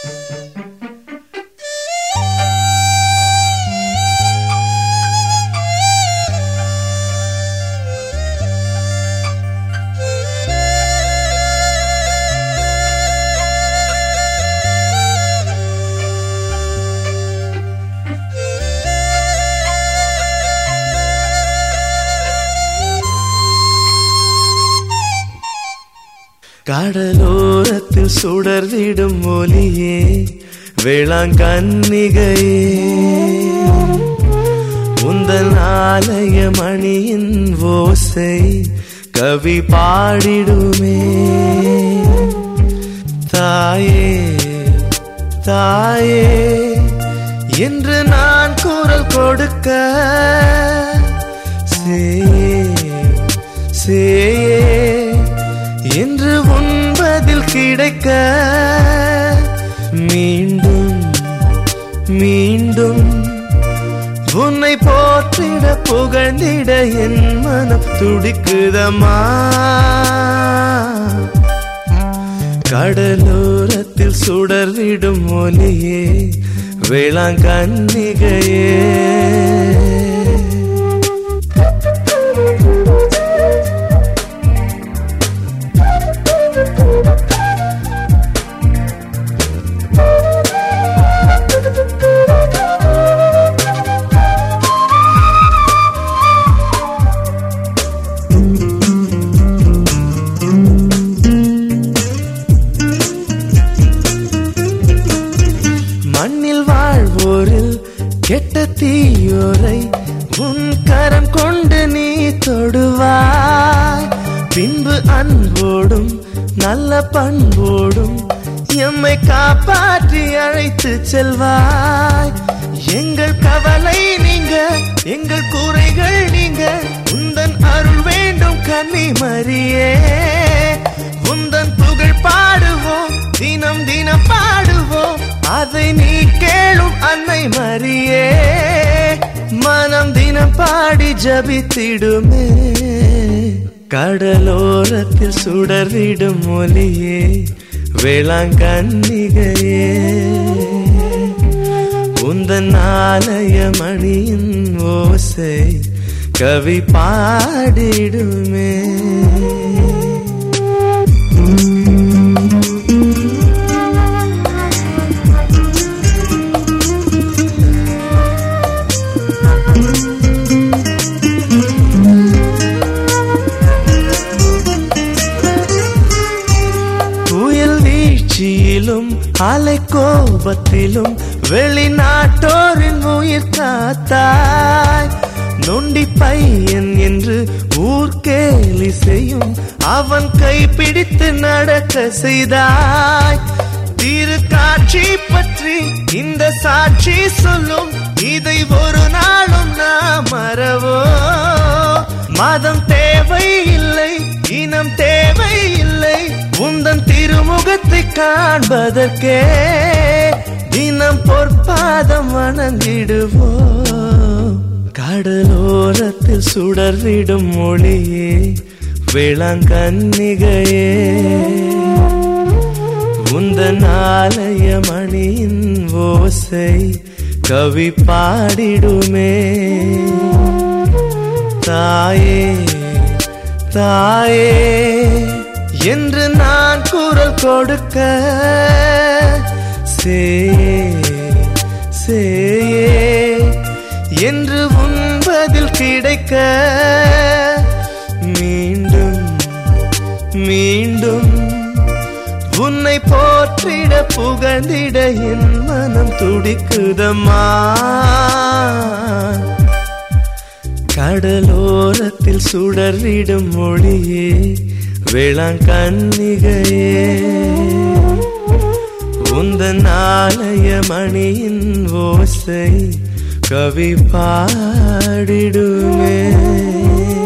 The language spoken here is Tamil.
கடலோரத்தில் சுடர்விடும் ஒலியே வேளாங்கன்னிகையே உந்தன் ஆலய மணியின் ஓசை கவி பாடிடுமே தாயே தாயே என்று நான் குரல் கொடுக்க சேயே சேயே என்று உண்பதில் கிடைக்க மீண்டும் மீண்டும் உன்னை போற்றிட புகழ்ந்திட என் மனம் துடிக்குதம்மா கடலோரத்தில் சுடர்விடும் ஒலியே வேளாங்கன்னிகையே மண்ணில் வாழ்வோரில் கெட்ட தீயோரை உன் கரம் கொண்டு நீ தொடுவாய் பின்பு அன்போடும் நல்ல பண்போடும் எம்மை காப்பாற்றி அழைத்து செல்வாய் எங்கள் கவலை நீங்க எங்கள் குறைகள் நீங்க உந்தன் அருள் வேண்டும் கன்னி மரியே உந்தன் புகழ் பாடுவோம் தினம் தினம் பாடுவோம் அதை நீ கேளும் அன்னை மரியே மனம் தினம் பாடி ஜபித்திடுமே கடலோரத்தில் சுடர்விடும் ஒலியே வேளாங்கன்னிகையே உந்தன் ஆலய மணியின் ஓசை கவி பாடிடுமே புயல் வீழ்ச்சியிலும் அலை கோபத்திலும் வெளிநாட்டோரின் உயிர் காத்தாய் நொண்டி பையன் என்று ஊர்கேலி செய்யும் அவன் கை பிடித்து நடக்க செய்தாய் திரு காட்சி பற்றி இந்த சாட்சி சொல்லும் இதை ஒரு நாளும் நாம் மறவோ மதம் தேவையில்லை இனம் தேவையில்லை உந்தன் திருமுகத்தை காண்பதற்கே தினம் பொற்பாதம் வணங்கிடுவோ கடலோரத்தில் சுடர்விடும் மொழியே வேளாங்கன்னிகையே உந்தன் ஆலய மணியின் ஓசை கவி பாடிடுமே தாயே தாயே என்று நான் குரல் கொடுக்க சேயே சேயே என்று உண்பதில் கிடைக்க மீண்டும் மீண்டும் உன்னை போற்றிட புகழ்ந்திட என் மனம் துடிக்குதம்மா கடலோரத்தில் சுடர்விடும் மொழியே வேளாங்கன்னிகையே உந்தன் ஆலய மணியின் ஓசை கவி பாடிடுமே